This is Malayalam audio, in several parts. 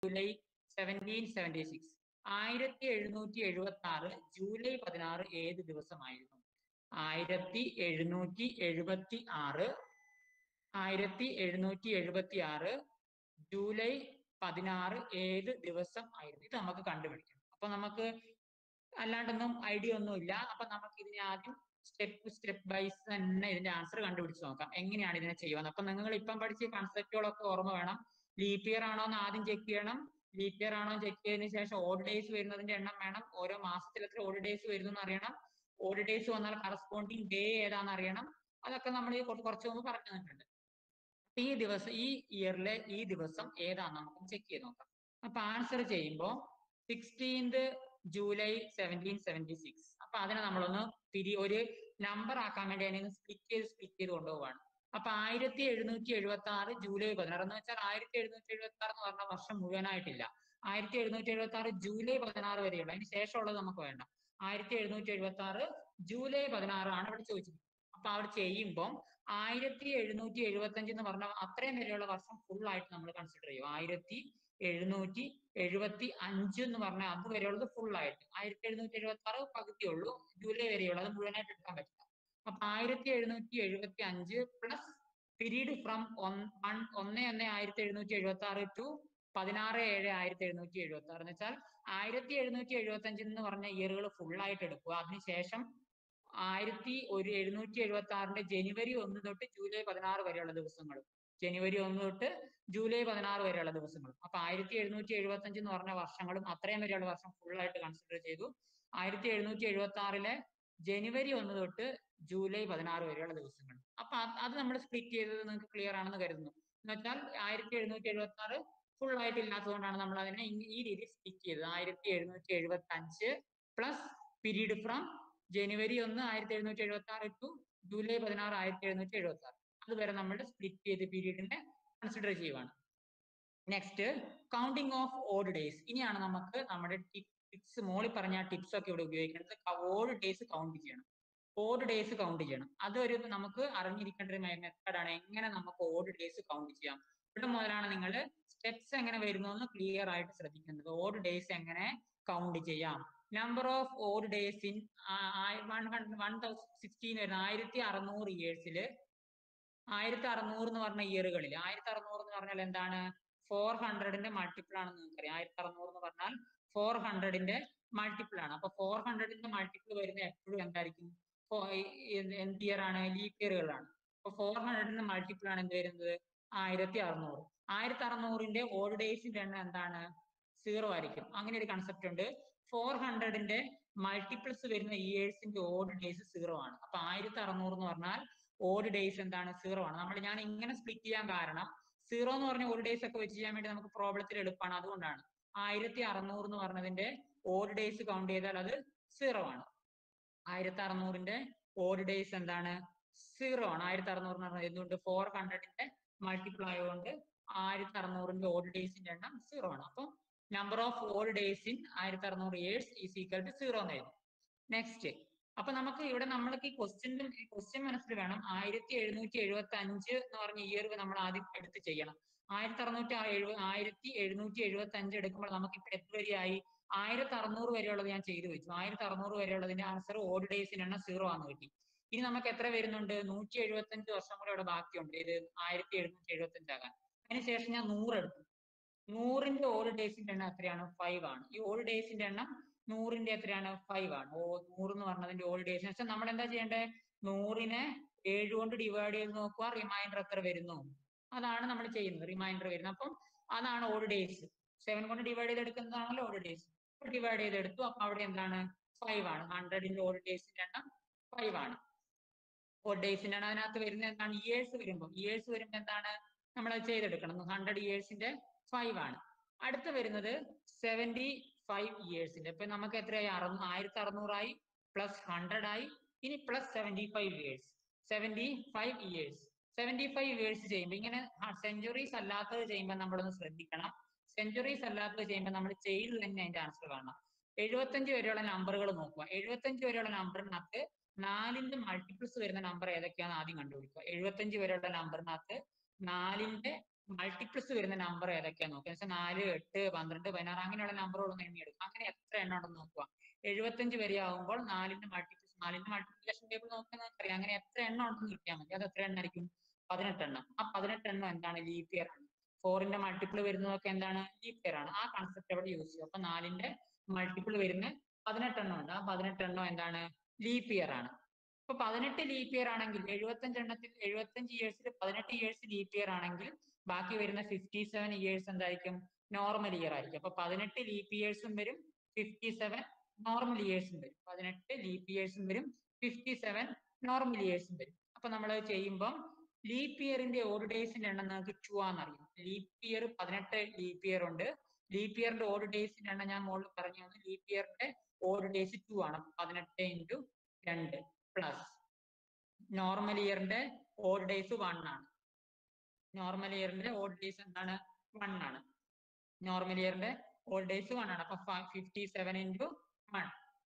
ജൂലൈ സെവൻറ്റീൻ സെവൻറ്റി സിക്സ് ആയിരത്തി എഴുന്നൂറ്റി എഴുപത്തി ആറ് ജൂലൈ പതിനാറ് ഏത് ദിവസമായിരുന്നു ആയിരത്തി എഴുന്നൂറ്റി എഴുപത്തി ആറ് ആയിരത്തി എഴുന്നൂറ്റി എഴുപത്തി ആറ് ജൂലൈ പതിനാറ് ഏത് ദിവസം ആയിരുന്നു ഇത് നമുക്ക് കണ്ടുപിടിക്കണം അപ്പൊ നമുക്ക് അല്ലാണ്ടൊന്നും ഐഡിയ ഒന്നും ഇല്ല അപ്പൊ നമുക്ക് ഇതിനെ ആദ്യം സ്റ്റെപ്പ് സ്റ്റെപ്പ് വൈസ് തന്നെ ഇതിന്റെ ആൻസർ കണ്ടുപിടിച്ച് നോക്കാം എങ്ങനെയാണ് ഇതിനെ ചെയ്യുന്നത് അപ്പൊ നിങ്ങൾ ഇപ്പം പഠിച്ച കൺസെപ്റ്റുകളൊക്കെ ഓർമ്മ വേണം ലീപ് ഇയർ ആണോ എന്ന് ആദ്യം ചെക്ക് ചെയ്യണം ലീപ് ഇയർ ആണോ ചെക്ക് ചെയ്തതിന് ശേഷം ഓഡ് ഡേയ്സ് വരുന്നതിന്റെ എണ്ണം വേണം ഓരോ മാസത്തിൽ എത്ര ഓഡ് ഡേയ്സ് വരുന്നു എന്ന് അറിയണം ഓഡ് ഡേയ്സ് വന്നാൽ കറസ്പോണ്ടിങ് ഡേ ഏതാണെന്ന് അറിയണം അതൊക്കെ നമ്മൾ ഈ കുറ- കുറച്ച് മുമ്പ് പറഞ്ഞു തന്നിട്ടുണ്ട് ഈ ദിവസം ഈ ഇയറിലെ ഈ ദിവസം ഏതാന്ന് നമുക്ക് ചെക്ക് ചെയ്ത് നോക്കാം അപ്പൊ ആൻസർ ചെയ്യുമ്പോൾ sixteenth July seventeen seventy six അപ്പൊ അതിനെ നമ്മളൊന്ന് തിരി ഒരു നമ്പർ ആക്കാൻ വേണ്ടി അതിനെ സ്പ്ലിറ്റ് ചെയ്ത് സ്പ്ലിറ്റ് ചെയ്ത് കൊണ്ടുപോവാണ് അപ്പൊ ആയിരത്തി എഴുന്നൂറ്റി എഴുപത്തി ആറ് ജൂലൈ പതിനാറ് എന്ന് വെച്ചാൽ ആയിരത്തി എഴുന്നൂറ്റി എഴുപത്തി ആറ് എന്ന് പറഞ്ഞ വർഷം മുഴുവനായിട്ടില്ല ആയിരത്തി എഴുന്നൂറ്റി എഴുപത്തി ആറ് ജൂലൈ പതിനാറ് വരെയുള്ള അതിന് ശേഷമുള്ളത് നമുക്ക് വേണ്ട ആയിരത്തി എഴുന്നൂറ്റി എഴുപത്തി ആറ് ജൂലൈ പതിനാറ് ആണ് ഇവിടെ ചോദിച്ചത് അപ്പൊ അവിടെ ചെയ്യുമ്പോൾ ആയിരത്തി എഴുന്നൂറ്റി എഴുപത്തി അഞ്ച് എന്ന് പറഞ്ഞാൽ അത്രയും വരെയുള്ള വർഷം ഫുൾ ആയിട്ട് നമ്മൾ കൺസിഡർ ചെയ്യും ആയിരത്തി എഴുന്നൂറ്റി എഴുപത്തി അഞ്ച് എന്ന് പറഞ്ഞാൽ അത് വരെയുള്ളത് ഫുൾ ആയിട്ട് ആയിരത്തി എഴുന്നൂറ്റി എഴുപത്തി ആറ് പകുതി ഉള്ളൂ ജൂലൈ വരെയുള്ളത് അത് മുഴുവനായിട്ട് എടുക്കാൻ പറ്റില്ല അപ്പൊ ആയിരത്തി എഴുന്നൂറ്റി എഴുപത്തി അഞ്ച് പ്ലസ് പീരീഡ് ഫ്രം വൺ ഒന്ന് ഒന്ന് ആയിരത്തി എഴുന്നൂറ്റി എഴുപത്തി ആറ് ടു പതിനാറ് ഏഴ് ആയിരത്തി എഴുന്നൂറ്റി എഴുപത്തി ആറ് എന്ന് വെച്ചാൽ ആയിരത്തി എഴുന്നൂറ്റി എഴുപത്തി അഞ്ച് എന്ന് പറഞ്ഞ ഇയറുകൾ ഫുൾ ആയിട്ട് എടുക്കുക അതിനുശേഷം ആയിരത്തി ഒരു എഴുന്നൂറ്റി എഴുപത്തി ആറിന്റെ ജനുവരി ഒന്ന് തൊട്ട് ജൂലൈ പതിനാറ് വരെയുള്ള ദിവസങ്ങൾ ജനുവരി ഒന്ന് തൊട്ട് ജൂലൈ പതിനാറ് വരെയുള്ള ദിവസങ്ങളും അപ്പൊ ആയിരത്തി എഴുന്നൂറ്റി എഴുപത്തി അഞ്ച് എന്ന് പറഞ്ഞ വർഷങ്ങളും അത്രയും വരെയുള്ള വർഷം ഫുൾ ആയിട്ട് കൺസിഡർ ചെയ്തു ആയിരത്തി എഴുന്നൂറ്റി എഴുപത്തി ആറിലെ ജനുവരി ഒന്ന് തൊട്ട് ജൂലൈ പതിനാറ് വരെയുള്ള ദിവസങ്ങൾ അപ്പൊ അത് അത് നമ്മൾ സ്പ്ലിറ്റ് ചെയ്തത് നിങ്ങൾക്ക് ക്ലിയർ ആണെന്ന് കരുതുന്നു എന്ന് വെച്ചാൽ ആയിരത്തി എഴുന്നൂറ്റി എഴുപത്തി ആറ് ഫുൾ ആയിട്ട് ഇല്ലാത്തതുകൊണ്ടാണ് നമ്മൾ അതിനെ ഇ- ഈ രീതിയിൽ സ്പ്ലിറ്റ് ചെയ്തത് ആയിരത്തി എഴുന്നൂറ്റി എഴുപത്തി അഞ്ച് പ്ലസ് പീരീഡ് ഫ്രം ജനുവരി ഒന്ന് ആയിരത്തി എഴുന്നൂറ്റി എഴുപത്തി ആറ് ടു ജൂലൈ പതിനാറ് ആയിരത്തി എഴുന്നൂറ്റി എഴുപത്തി ആറ് അതുവരെ നമ്മൾ സ്പ്ലിറ്റ് ചെയ്ത് പീരീഡിനെ കൺസിഡർ ചെയ്യുവാണ് next counting of odd days ഇനിയാണ് നമുക്ക് നമ്മുടെ ടിപ്സ് മോളിൽ പറഞ്ഞ ടിപ്സ് ഒക്കെ ഇവിടെ ഉപയോഗിക്കുന്നത് ഓഡ് ഡേയ്സ് കൗണ്ട് ചെയ്യണം ഓഡ് ഡേയ്സ് കൗണ്ട് ചെയ്യണം അതൊരു നമുക്ക് അറിഞ്ഞിരിക്കേണ്ട ഒരു മെത്തേഡാണ് എങ്ങനെ നമുക്ക് ഓഡ് ഡേയ്സ് കൗണ്ട് ചെയ്യാം ഇവിടെ മുതലാണ് നിങ്ങൾ സ്റ്റെപ്സ് എങ്ങനെ വരുന്നു എന്ന് ക്ലിയർ ആയിട്ട് ശ്രദ്ധിക്കുന്നത് ഓഡ് ഡേയ്സ് എങ്ങനെ കൗണ്ട് ചെയ്യാം number of odd days in one hundred one thousand sixteen വരുന്ന ആയിരത്തി അറുന്നൂറ് ഇയേഴ്സില് ആയിരത്തി അറുന്നൂറ് എന്ന് പറഞ്ഞ ഇയറുകളിൽ ആയിരത്തി അറുന്നൂറ് എന്ന് പറഞ്ഞാൽ എന്താണ് ഫോർ ഹൺഡ്രഡിന്റെ മൾട്ടിപ്പിൾ ആണെന്ന് നിങ്ങൾക്കറിയാം ആയിരത്തി അറുന്നൂറ് എന്ന് പറഞ്ഞാൽ ഫോർ ഹൺഡ്രഡിന്റെ മൾട്ടിപ്പിൾ ആണ് അപ്പൊ ഫോർ ഹൺഡ്രഡിന്റെ മൾട്ടിപ്പിൾ വരുന്ന എപ്പോഴും എന്തായിരിക്കും ഫോ- ഈ- ഈ- എന്ത് ഇയർ ആണ് ലീപ് ഇയറുകളാണ് അപ്പൊ ഫോർ ഹൺഡ്രഡിന്റെ മൾട്ടിപ്പിൾ ആണ് എന്ത് വരുന്നത് ആയിരത്തി അറുന്നൂറ് ആയിരത്തി അറുന്നൂറിന്റെ ഓൾഡ് ഡേയ്സിന്റെ എണ്ണം എന്താണ് സീറോ ആയിരിക്കും അങ്ങനെ ഒരു കൺസെപ്റ്റ് ഉണ്ട് ഫോർ ഹൺഡ്രഡിന്റെ മൾട്ടിപ്പിൾസ് വരുന്ന ഇയേഴ്സിന്റെ ഓഡ് ഡേയ്സ് സീറോ ആണ് അപ്പൊ ആയിരത്തി അറുന്നൂറ് എന്ന് പറഞ്ഞാൽ ഓഡ് ഡേയ്സ് എന്താണ് സീറോ ആണ് നമ്മൾ ഞാൻ ഇങ്ങനെ സ്പ്ലിറ്റ് ചെയ്യാൻ കാരണം സീറോ എന്ന് പറഞ്ഞ ഓഡ് ഡേയ്സ് ഒക്കെ വെച്ച് ചെയ്യാൻ വേണ്ടി നമുക്ക് പ്രോബ്ലത്തിൽ എളുപ്പമാണ് അതുകൊണ്ടാണ് ആയിരത്തി അറുന്നൂറ് എന്ന് പറഞ്ഞതിന്റെ ഓഡ് ഡേയ്സ് കൗണ്ട് ചെയ്താൽ അത് സീറോ ആണ് ആയിരത്തി അറുന്നൂറിന്റെ ഓഡ് ഡേയ്സ് എന്താണ് സീറോ ആണ് ആയിരത്തി അറുന്നൂറ് എന്ന് പറഞ്ഞാൽ എന്തുകൊണ്ട് ഫോർ ഹൺഡ്രഡിന്റെ മൾട്ടിപ്പിൾ ആയതുകൊണ്ട് ആയിരത്തി അറുന്നൂറിന്റെ ഓഡ് ഡേയ്സിന്റെ എണ്ണം സീറോ ആണ് അപ്പം number of odd days in ആയിരത്തി അറുന്നൂറ് years is equal to zero എന്ന് എഴുതും നെക്സ്റ്റ് അപ്പൊ നമുക്ക് ഇവിടെ നമ്മൾക്ക് ഈ ക്വസ്റ്റ്യൻ ക്വസ്റ്റ്യൻ മനസ്സിൽ വേണം ആയിരത്തി എഴുന്നൂറ്റി എഴുപത്തി അഞ്ച് എന്ന് പറഞ്ഞ ഇയർ നമ്മൾ ആദ്യം എടുത്ത് ചെയ്യണം ആയിരത്തി അറുന്നൂറ്റി എഴുപ ആയിരത്തി എഴുന്നൂറ്റി എഴുപത്തി അഞ്ച് എടുക്കുമ്പോൾ നമുക്ക് ഇപ്പൊ എത്ര വരെയായി ആയിരത്തി അറുന്നൂറ് വരെയുള്ളത് ഞാൻ ചെയ്തു വെച്ചു ആയിരത്തി അറുന്നൂറ് വരെയുള്ളതിന്റെ ആൻസർ ഓഡ് ഡേയ്സിന് എണ്ണം സീറോ ആണെന്ന് കിട്ടി ഇനി നമുക്ക് എത്ര വരുന്നുണ്ട് നൂറ്റി എഴുപത്തി അഞ്ച് വർഷം കൂടെ ഇവിടെ ബാക്കിയുണ്ട് ഇത് ആയിരത്തി എഴുന്നൂറ്റി എഴുപത്തി അഞ്ചാകാൻ അതിനുശേഷം ഞാൻ നൂറ് എടുത്തു നൂറിന്റെ ഓൾഡ് ഡേയ്സിന്റെ എണ്ണം എത്രയാണ് ഫൈവ് ആണ് ഈ ഓൾഡ് ഡേയ്സിന്റെ എണ്ണം നൂറിന്റെ എത്രയാണ് ഫൈവ് ആണ് ഓ നൂറ് എന്ന് പറഞ്ഞതിന്റെ ഓൾഡ് ഡേയ്സ് വെച്ചാൽ നമ്മൾ എന്താ ചെയ്യേണ്ടത് നൂറിനെ ഏഴ് കൊണ്ട് ഡിവൈഡ് ചെയ്ത് നോക്കുക റിമൈൻഡർ എത്ര വരുന്നു അതാണ് നമ്മൾ ചെയ്യുന്നത് റിമൈൻഡർ വരുന്നത് അപ്പം അതാണ് ഓൾഡ് ഡേയ്സ് സെവൻ കൊണ്ട് ഡിവൈഡ് ചെയ്ത് എടുക്കുന്നതാണല്ലോ ഓൾഡ് ഡേയ്സ് ഡിവൈഡ് ചെയ്തെടുത്തു അപ്പൊ അവിടെ എന്താണ് ഫൈവ് ആണ് ഹൺഡ്രഡിന്റെ ഓൾഡ് ഡേയ്സിന്റെ എണ്ണം ഫൈവ് ആണ് ഓൾഡ് ഡേയ്സിന്റെ എണ്ണം അതിനകത്ത് വരുന്നത് എന്താണ് ഇയേഴ്സ് വരുമ്പോൾ ഇയേഴ്സ് വരുമ്പോൾ എന്താണ് നമ്മൾ അത് ചെയ്തെടുക്കണം ഹൺഡ്രഡ് ഇയേഴ്സിന്റെ ഫൈവ് ആണ് അടുത്ത് വരുന്നത് സെവന്റി ഫൈവ് ഇയേഴ്സിന്റെ ഇപ്പൊ നമുക്ക് എത്രയായി അറുന്നൂ ആയിരത്തി അറുന്നൂറായി പ്ലസ് ഹൺഡ്രഡ് ആയി ഇനി plus seventy five years seventy five years seventy five years ചെയ്യുമ്പോൾ ഇങ്ങനെ സെഞ്ചുറീസ് അല്ലാത്തത് ചെയ്യുമ്പോൾ നമ്മളൊന്ന് ശ്രദ്ധിക്കണം സെഞ്ചുറീസ് അല്ലാത്തത് ചെയ്യുമ്പോൾ നമ്മൾ ചെയ്ത് തന്നെ അതിന്റെ ആൻസർ കാണണം എഴുപത്തഞ്ച് വരെയുള്ള നമ്പറുകൾ നോക്കുക എഴുപത്തഞ്ച് വരെയുള്ള നമ്പറിനകത്ത് നാലിന്റെ മൾട്ടിപ്പിൾസ് വരുന്ന നമ്പർ ഏതൊക്കെയാണെന്ന് ആദ്യം കണ്ടുപിടിക്കുക എഴുപത്തഞ്ച് വരെയുള്ള നമ്പറിനകത്ത് നാലിന്റെ മൾട്ടിപ്പിൾസ് വരുന്ന നമ്പർ ഏതൊക്കെയാ നോക്കുക വെച്ചാൽ നാല് എട്ട് പന്ത്രണ്ട് പതിനാറ് അങ്ങനെയുള്ള നമ്പറുകളൊന്നും എണ്ണി എടുക്കും അങ്ങനെ എത്ര എണ്ണം ഉണ്ടെന്ന് നോക്കുക എഴുപത്തഞ്ച് വരെ ആകുമ്പോൾ നാലിന്റെ മൾട്ടിപ്പിൾസ് നാലിന്റെ മൾട്ടിപ്ലിക്കേഷൻ ടേബിൾ നോക്കാൻ നമുക്കറിയാം അങ്ങനെ എത്ര എണ്ണം ഉണ്ടെന്ന് കിട്ടിയാൽ മതി അത് എത്ര എണ്ണം ആയിരിക്കും പതിനെട്ട് എണ്ണം ആ പതിനെട്ട് എണ്ണം എന്താണ് ലീപ് ഇയർ ആണ് ഫോറിന്റെ മൾട്ടിപ്പിൾ വരുന്നതൊക്കെ എന്താണ് ലീപ് ഇയർ ആണ് ആ കൺസെപ്റ്റ് അവിടെ യൂസ് ചെയ്യും അപ്പൊ നാലിന്റെ മൾട്ടിപ്പിൾ വരുന്ന പതിനെട്ട് എണ്ണം ഉണ്ട് ആ പതിനെട്ട് എണ്ണം എന്താണ് ലീപ് ഇയർ ആണ് അപ്പൊ പതിനെട്ട് ലീപ് ഇയർ ആണെങ്കിൽ എഴുപത്തഞ്ച് എണ്ണത്തിൽ എഴുപത്തഞ്ച് ഇയേഴ്സിൽ പതിനെട്ട് ഇയേഴ്സ് ലീപ് ഇയർ ആണെങ്കിൽ ബാക്കി വരുന്ന ഫിഫ്റ്റി സെവൻ ഇയേഴ്സ് എന്തായിരിക്കും നോർമൽ ഇയർ ആയിരിക്കും അപ്പൊ പതിനെട്ട് ലീപ് ഇയേഴ്സും വരും ഫിഫ്റ്റി സെവൻ നോർമൽ ഇയേഴ്സും വരും പതിനെട്ട് ലീപ് ഇയേഴ്സും വരും ഫിഫ്റ്റി സെവൻ നോർമൽ ഇയേഴ്സും വരും അപ്പൊ നമ്മൾ ചെയ്യുമ്പം ലീപ് ഇയറിന്റെ ഓഡ് ഡേയ്സിന്റെ എണ്ണം നമുക്ക് ടു ആണെന്നറിയാം ലീപ് ഇയർ പതിനെട്ട് ലീപ് ഇയർ ഉണ്ട് ലീപ് ഇയറിന്റെ ഓഡ് ഡേയ്സിന്റെ എണ്ണം ഞാൻ മുകളിൽ പറഞ്ഞു തന്നു ലീപ് ഇയറിന്റെ ഓഡ് ഡേയ്സ് ടു ആണ് പതിനെട്ട് ഇൻറ്റു രണ്ട് പ്ലസ് നോർമൽ ഇയറിന്റെ ഓഡ് ഡേയ്സ് വൺ ആണ് നോർമൽ ഇയറിന്റെ ഓഡ് ഡേയ്സ് എന്താണ് വൺ ആണ് നോർമൽ ഇയറിന്റെ ഓൾഡ് ഡേയ്സ് വൺ ആണ് അപ്പൊ ഫിഫ്റ്റി സെവൻ ഇൻറ്റു വൺ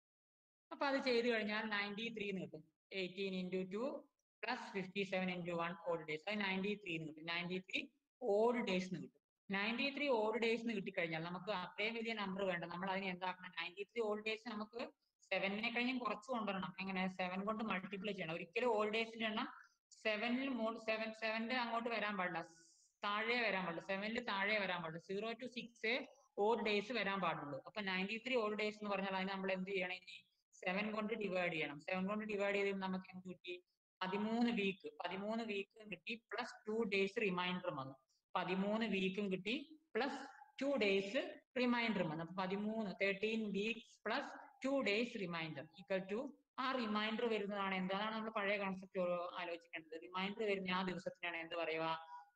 അപ്പൊ അത് ചെയ്ത് കഴിഞ്ഞാൽ നയൻറ്റി ത്രീ കിട്ടും eighteen into two plus fifty seven into one old days അത് നയൻറ്റി ത്രീ കിട്ടും നയൻറ്റി ത്രീ ഓൾഡ് ഡേയ്സ് കിട്ടും നയൻറ്റി ത്രീ ഓൾഡ് ഡേയ്സ് കിട്ടിക്കഴിഞ്ഞാൽ നമുക്ക് അത്രയും വലിയ നമ്പർ വേണ്ട നമ്മൾ അതിന് എന്താക്കണം നയൻറ്റി ത്രീ ഓൾഡ് ഡേയ്സ് നമുക്ക് സെവനിനെ കഴിഞ്ഞും കുറച്ച് കൊണ്ടുവരണം എങ്ങനെ സെവൻ കൊണ്ട് മൾട്ടിപ്ലൈ ചെയ്യണം ഒരിക്കലും ഓൾഡ് ഡേയ്സിന്റെ എണ്ണം സെവനിൽ മോൾ സെവൻ സെവന്റെ അങ്ങോട്ട് വരാൻ പാടില്ല താഴെ വരാൻ പാടില്ല സെവനിൽ താഴെ വരാൻ പാടില്ല zero to six old days വരാൻ പാടുള്ളൂ അപ്പൊ നയൻറ്റി ത്രീ ഓൾഡ് ഡേയ്സ് എന്ന് പറഞ്ഞാൽ അതിന് നമ്മൾ എന്ത് ചെയ്യണം ഇനി സെവൻ കൊണ്ട് ഡിവൈഡ് ചെയ്യണം സെവൻ കൊണ്ട് ഡിവൈഡ് ചെയ്ത് നമുക്ക് എന്ത് കിട്ടി പതിമൂന്ന് വീക്ക് പതിമൂന്ന് വീക്കും കിട്ടി പ്ലസ് ടു ഡേയ്സ് റിമൈൻഡറും വന്നു പതിമൂന്ന് വീക്കും കിട്ടി പ്ലസ് ടു ഡേയ്സ് റിമൈൻഡറും വന്നു അപ്പൊ പതിമൂന്ന് thirteen weeks plus two days reminder equal to ആ റിമൈൻഡർ വരുന്നതാണ് എന്താണ് നമ്മൾ പഴയ കോൺസെപ്റ്റ് ആലോചിക്കേണ്ടത് റിമൈൻഡർ വരുന്ന ആ ദിവസത്തിനാണ് എന്ത് പറയുക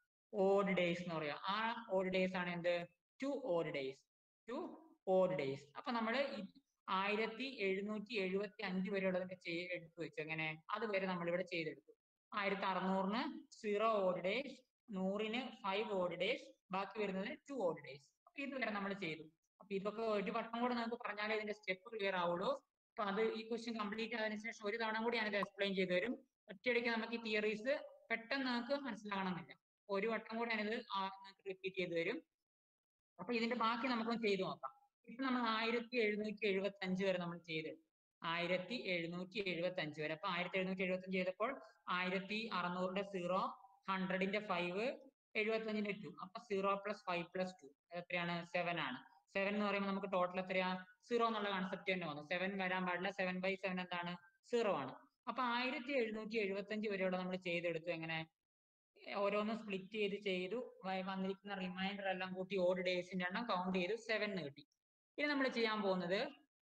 ഓഡ് ഡേയ്സ് എന്ന് പറയുക ആ ഓഡ് ഡേയ്സ് ആണ് എന്ത് two odd days two odd days അപ്പൊ നമ്മൾ ആയിരത്തി എഴുന്നൂറ്റി എഴുപത്തി അഞ്ച് വരെയുള്ളതൊക്കെ ചെയ് എടുത്തു വെച്ചു എങ്ങനെ അത് വരെ നമ്മൾ ഇവിടെ ചെയ്തെടുത്തു ആയിരത്തി അറുന്നൂറിന് സീറോ ഓഡ് ഡേയ്സ് നൂറിന് ഫൈവ് ഓഡ് ഡേയ്സ് ബാക്കി വരുന്നത് ടു ഓഡ് ഡേയ്സ് അപ്പൊ ഇതുവരെ നമ്മൾ ചെയ്തു അപ്പൊ ഇതൊക്കെ ഒരു വട്ടം കൂടെ നമുക്ക് പറഞ്ഞാലേ ഇതിന്റെ സ്റ്റെപ്പ് ക്ലിയർ ആവുള്ളൂ അപ്പൊ അത് ഈ ക്വസ്റ്റ്യൻ കംപ്ലീറ്റ് ആയതിനു ശേഷം ഒരു തവണ കൂടി ഞാനിത് എക്സ്പ്ലെയിൻ ചെയ്തു തരും ഒറ്റയടിക്ക് നമുക്ക് ഈ തിയറീസ് പെട്ടെന്ന് നമുക്ക് മനസ്സിലാകണമെന്നില്ല ഒരു വട്ടം കൂടി ഞാനിത് നിങ്ങൾക്ക് റിപ്പീറ്റ് ചെയ്തു തരും അപ്പൊ ഇതിന്റെ ബാക്കി നമുക്കൊന്ന് ചെയ്തു നോക്കാം ഇപ്പൊ നമ്മൾ ആയിരത്തി എഴുന്നൂറ്റി എഴുപത്തി അഞ്ച് വരെ നമ്മൾ ചെയ്തെടുത്തു ആയിരത്തി എഴുന്നൂറ്റി എഴുപത്തി അഞ്ച് വരെ അപ്പൊ ആയിരത്തി എഴുന്നൂറ്റി എഴുപത്തി അഞ്ച് ചെയ്തപ്പോൾ ആയിരത്തി അറുന്നൂറിന്റെ സീറോ ഹൺഡ്രഡിന്റെ ഫൈവ് എഴുപത്തി അഞ്ചിന്റെ ടു അപ്പൊ zero plus five plus two എത്രയാണ് സെവൻ ആണ് സെവൻ എന്ന് പറയുമ്പോൾ നമുക്ക് ടോട്ടൽ എത്രയാ സീറോ എന്നുള്ള കൺസെപ്റ്റ് തന്നെ വന്നു സെവൻ വരാൻ പാടില്ല സെവൻ ബൈ സെവൻ എന്താണ് സീറോ ആണ് അപ്പൊ ആയിരത്തി എഴുന്നൂറ്റി എഴുപത്തി അഞ്ച് വരെയുള്ള നമ്മൾ ചെയ്തെടുത്തു എങ്ങനെ ഓരോന്ന് സ്പ്ലിറ്റ് ചെയ്ത് ചെയ്തു വ- വന്നിരിക്കുന്ന റിമൈൻഡർ എല്ലാം കൂട്ടി ഓഡ് ഡേയ്സിന്റെ എണ്ണം കൗണ്ട് ചെയ്തു സെവൻ കിട്ടി ഇനി നമ്മൾ ചെയ്യാൻ പോകുന്നത്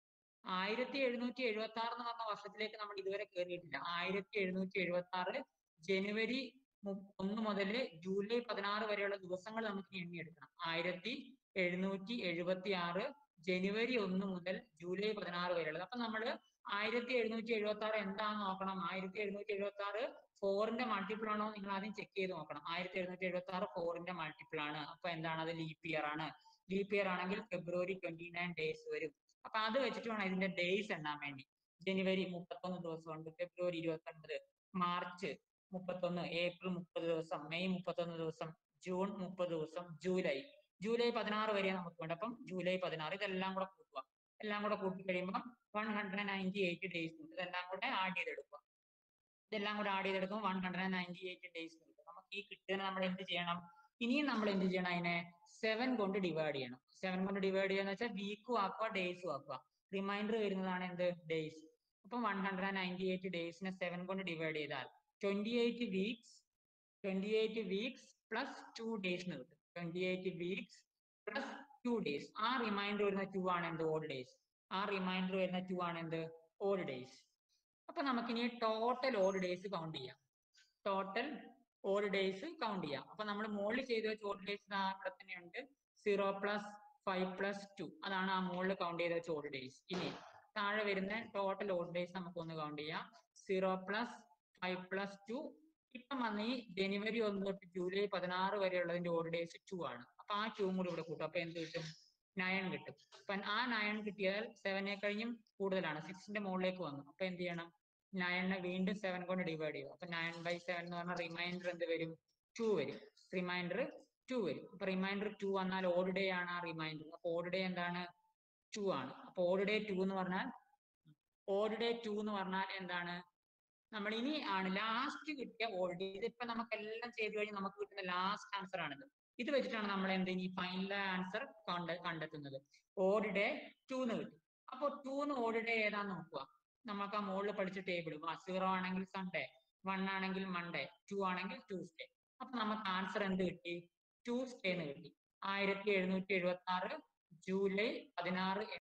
ആയിരത്തി എഴുന്നൂറ്റി എഴുപത്തി ആറ് എന്ന് പറഞ്ഞ വർഷത്തിലേക്ക് നമ്മൾ ഇതുവരെ കയറിയിട്ടില്ല ആയിരത്തി എഴുന്നൂറ്റി എഴുപത്തി ആറ് ജനുവരി മു- ഒന്ന് മുതൽ ജൂലൈ പതിനാറ് വരെയുള്ള ദിവസങ്ങൾ നമുക്ക് ഇനി എണ്ണിയെടുക്കണം ആയിരത്തി എഴുന്നൂറ്റി എഴുപത്തി ആറ് ജനുവരി ഒന്ന് മുതൽ ജൂലൈ പതിനാറ് വരെയുള്ളത് അപ്പൊ നമ്മൾ ആയിരത്തി എഴുന്നൂറ്റി എഴുപത്തി ആറ് എന്താണെന്ന് നോക്കണം ആയിരത്തി എഴുന്നൂറ്റി എഴുപത്തി ആറ് ഫോറിന്റെ മൾട്ടിപ്പിൾ ആണോ നിങ്ങൾ ആദ്യം ചെക്ക് ചെയ്ത് നോക്കണം ആയിരത്തി എഴുന്നൂറ്റി എഴുപത്തി ആറ് ഫോറിന്റെ മൾട്ടിപ്പിൾ ആണ് അപ്പൊ എന്താണ് അത് ലീപ് ഇയർ ആണ് ലീപ് ഇയർ ആണെങ്കിൽ ഫെബ്രുവരി ട്വന്റി നയൻ ഡേയ്സ് വരും അപ്പൊ അത് വെച്ചിട്ട് വേണം ഇതിന്റെ ഡേയ്സ് എണ്ണാൻ വേണ്ടി ജനുവരി മുപ്പത്തൊന്ന് ദിവസമുണ്ട് ഫെബ്രുവരി ഇരുപത്തി ഒൻപത് മാർച്ച് മുപ്പത്തൊന്ന് ഏപ്രിൽ മുപ്പത് ദിവസം മെയ് മുപ്പത്തൊന്ന് ദിവസം ജൂൺ മുപ്പത് ദിവസം ജൂലൈ ജൂലൈ പതിനാറ് വരെ നമുക്ക് വേണ്ട അപ്പം ജൂലൈ പതിനാറ് ഇതെല്ലാം കൂടെ കൂട്ടുക എല്ലാം കൂടെ കൂട്ടി കഴിയുമ്പോൾ one hundred ninety eight days ഉണ്ട് ഇതെല്ലാം കൂടെ ആഡ് ചെയ്തെടുക്കുക ഇതെല്ലാം കൂടെ ആഡ് ചെയ്തെടുക്കുമ്പോൾ one hundred ninety eight days കിട്ടും നമുക്ക് ഈ കിട്ടുന്ന നമ്മൾ എന്ത് ചെയ്യണം ഇനിയും നമ്മൾ എന്ത് ചെയ്യണം അതിനെ സെവൻ കൊണ്ട് ഡിവൈഡ് ചെയ്യണം സെവൻ കൊണ്ട് ഡിവൈഡ് ചെയ്യാന്ന് വെച്ചാൽ വീക്കും ആക്കുക ഡേയ്സും ആക്കുക റിമൈൻഡർ വരുന്നതാണ് എന്ത് ഡേയ്സ് അപ്പം വൺ ഹൺഡ്രഡ് നയൻറ്റി എയ്റ്റ് ഡേയ്സിനെ സെവൻ കൊണ്ട് ഡിവൈഡ് ചെയ്താൽ twenty eight weeks twenty eight weeks plus two days എന്ന് കിട്ടും twenty eight weeks plus two days ആ റിമൈൻഡർ വരുന്ന ടു ആണ് എന്ത് ഓൾഡ് ഡേയ്സ് ആ റിമൈൻഡർ വരുന്ന ടു ആണ് എന്ത് ഓൾഡ് ഡേയ്സ് അപ്പൊ നമുക്കിനി ടോട്ടൽ ഓൾഡ് ഡേയ്സ് കൗണ്ട് ചെയ്യാം ടോട്ടൽ ഓൾഡ് ഡേയ്സ് കൗണ്ട് ചെയ്യാം അപ്പൊ നമ്മൾ മുകളിൽ ചെയ്ത് വെച്ച ഓൾഡ് ഡേയ്സ് ഇവിടെ തന്നെയുണ്ട് zero plus five plus two അതാണ് ആ മുകളിൽ കൗണ്ട് ചെയ്ത് വെച്ച ഓൾഡ് ഡേയ്സ് ഇനി താഴെ വരുന്ന ടോട്ടൽ ഓൾഡ് ഡേയ്സ് നമുക്കൊന്ന് കൗണ്ട് ചെയ്യാം zero plus five plus two ഇപ്പം വന്ന് ഈ ജനുവരി ഒന്ന് തൊട്ട് ജൂലൈ പതിനാറ് വരെയുള്ളതിന്റെ ഓൾഡ് ഡേയ്സ് ടു ആണ് അപ്പൊ ആ ടൂവും കൂടി ഇവിടെ കൂട്ടും അപ്പൊ എന്ത് കിട്ടും നയൻ കിട്ടും അപ്പൊ ആ നയൻ കിട്ടിയാൽ സെവനെ കഴിഞ്ഞും കൂടുതലാണ് സിക്സിന്റെ മുകളിലേക്ക് വന്നു അപ്പൊ എന്ത് ചെയ്യണം നയനെ വീണ്ടും സെവൻ കൊണ്ട് ഡിവൈഡ് ചെയ്യും അപ്പൊ നയൻ ബൈ സെവൻ എന്ന് പറഞ്ഞാൽ റിമൈൻഡർ എന്ത് വരും ടു വരും റിമൈൻഡർ ടു വരും അപ്പൊ റിമൈൻഡർ ടു വന്നാൽ ഓഡ് ഡേ ആണ് ആ റിമൈൻഡർ അപ്പൊ ഓഡ് ഡേ എന്താണ് ടു ആണ് അപ്പൊ ഓഡ് ഡേ ടു എന്ന് പറഞ്ഞാൽ ഓഡ് ഡേ ടു എന്ന് പറഞ്ഞാൽ എന്താണ് നമ്മൾ ഇനി ആണ് ലാസ്റ്റ് കിട്ടിയ ഓഡ് ഡേ ഇതിപ്പോ നമുക്ക് എല്ലാം ചെയ്ത് കഴിഞ്ഞ് നമുക്ക് കിട്ടുന്ന ലാസ്റ്റ് ആൻസർ ആണിത് ഇത് വെച്ചിട്ടാണ് നമ്മൾ എന്ത് ഈ ഫൈനൽ ആൻസർ കണ്ടെത്തുന്നത് ഓഡ് ഡേ ടു എന്ന് കിട്ടും അപ്പൊ ടു എന്ന് ഓഡ് ഡേ ഏതാന്ന് നോക്കുക നമുക്ക് ആ മുകളിൽ പഠിച്ച ടേബിൾ സീറോ ആണെങ്കിൽ സൺഡേ വൺ ആണെങ്കിൽ മൺഡേ ടു ആണെങ്കിൽ ട്യൂസ്ഡേ അപ്പൊ നമുക്ക് ആൻസർ എന്ത് കിട്ടി ട്യൂസ്ഡേ എന്ന് കിട്ടി ആയിരത്തി എഴുന്നൂറ്റി എഴുപത്തി ആറ് ജൂലൈ പതിനാറ്